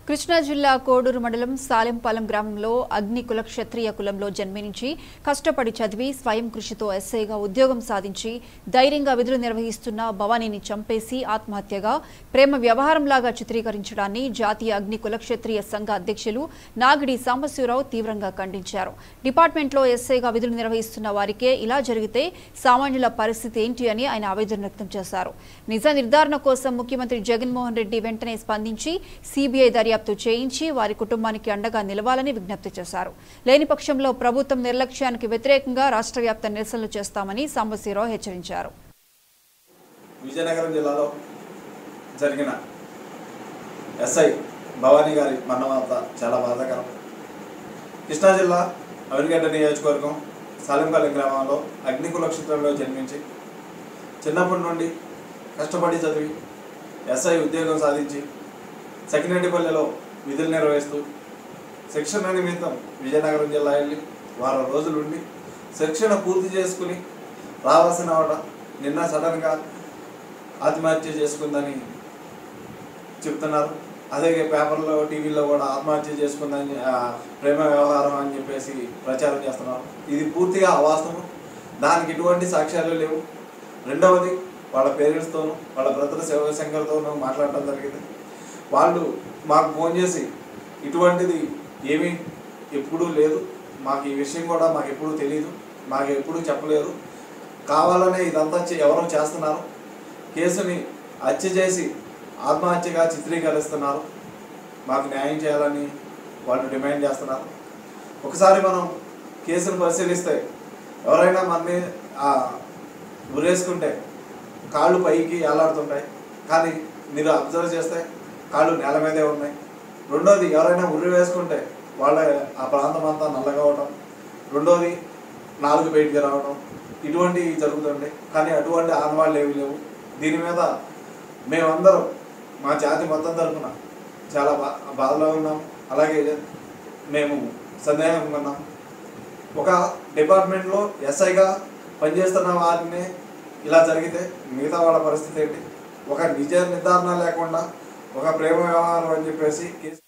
కృష్ణా జిల్లా కోడూరు మండలం సాలెంపాలెం గ్రామంలో అగ్ని కుల క్షత్రియ కులంలో జన్మించి కష్టపడి చదివి స్వయం కృషితో ఎస్ఐగా ఉద్యోగం సాధించి ధైర్యంగా విధులు నిర్వహిస్తున్న భవానీని చంపేసి ఆత్మహత్యగా ప్రేమ వ్యవహారంలాగా చిత్రీకరించడాన్ని జాతీయ అగ్ని కుల క్షత్రియ సంఘ అధ్యక్షులు నాగిడి సాంబశివరావు తీవ్రంగా ఖండించారు డిపార్ట్మెంట్లో ఎస్ఐగా విధులు నిర్వహిస్తున్న వారికే ఇలా జరిగితే సామాన్యుల పరిస్థితి ఏంటి అని ఆయన ఆవేదన వ్యక్తం చేశారు నిజ నిర్ధారణ కోసం ముఖ్యమంత్రి జగన్మోహన్ రెడ్డి వెంటనే స్పందించి సిబిఐ దర్యాప్తు చేయించి వారి కుటుంబానికి అండగా నిలవాలని విజ్ఞప్తి చేశారు లేని పక్షంలో ప్రభుత్వం నిర్లక్ష్యానికి వ్యతిరేకంగా రాష్ట్ర వ్యాప్త నిరసనలు చేస్తామని సాంబశివరావు హెచ్చరించారు విజయనగరం జిల్లాలో జరిగిన ఎస్ఐ భవానీ గారి మరణం వార్త చాలా బాధాకరం కృష్ణా జిల్లా అవినిగడ్డ నియోజకవర్గం సాలింపాలెం గ్రామంలో అగ్నికుల క్షేత్రంలో జన్మించి చిన్నప్పటి నుండి కష్టపడి చదివి ఎస్ఐ ఉద్యోగం సాధించి సకినేటిపల్లెలో విధులు నిర్వహిస్తూ శిక్షణ నిమిత్తం విజయనగరం జిల్లా వెళ్ళి వారం రోజులు ఉండి శిక్షణ పూర్తి చేసుకుని రావాల్సిన వాడ నిన్న సడన్గా ఆత్మహత్య చేసుకుందని చెప్తున్నారు అదే పేపర్లో టీవీలో కూడా ఆత్మహత్య చేసుకుందని ఆ, ప్రేమ వ్యవహారం అని చెప్పేసి ప్రచారం చేస్తున్నారు ఇది పూర్తిగా అవాస్తవం దానికి ఎటువంటి సాక్ష్యాలు లేవు రెండవది వాళ్ళ పేరెంట్స్తోనూ వాళ్ళ బ్రదర్ శివశంకర్తోనూ మాట్లాడటం జరిగింది వాళ్ళు మాకు ఫోన్ చేసి ఇటువంటిది ఏమీ ఎప్పుడూ లేదు మాకు ఈ విషయం కూడా మాకు ఎప్పుడూ తెలియదు మాకు ఎప్పుడూ చెప్పలేదు కావాలనే ఇదంతా చే- ఎవరో చేస్తున్నారు కేసుని హత్య చేసి ఆత్మహత్యగా చిత్రీకరిస్తున్నారు మాకు న్యాయం చేయాలని వాళ్ళు డిమాండ్ చేస్తున్నారు ఒకసారి మనం కేసును పరిశీలిస్తే ఎవరైనా మనని ఆ, ఉరేసుకుంటే కాళ్ళు పైకి ఏలాడుతుంటాయి కానీ మీరు అబ్జర్వ్ చేస్తే కాళ్ళు నేల మీదే ఉన్నాయి రెండోది ఎవరైనా ఉరి వేసుకుంటే వాళ్ళ ఆ ప్రాంతం అంతా నల్లగా అవడం రెండోది నాలుగు బయటికి రావడం ఇటువంటివి జరుగుతుండే కానీ అటువంటి ఆనవాళ్ళు ఏవి లేవు దీని మీద మేమందరం మా జాతి మొత్తం తరఫున చాలా బా బాధలో ఉన్నాం అలాగే మేము సందేహంగా ఉన్నాం ఒక డిపార్ట్మెంట్లో ఎస్ఐగా పనిచేస్తున్న వారిని ఇలా జరిగితే మిగతా వాళ్ళ పరిస్థితి ఏంటి ఒక నిజ నిర్ధారణ లేకుండా ఒక ప్రేమ వ్యవహారం అని చెప్పేసి కేసు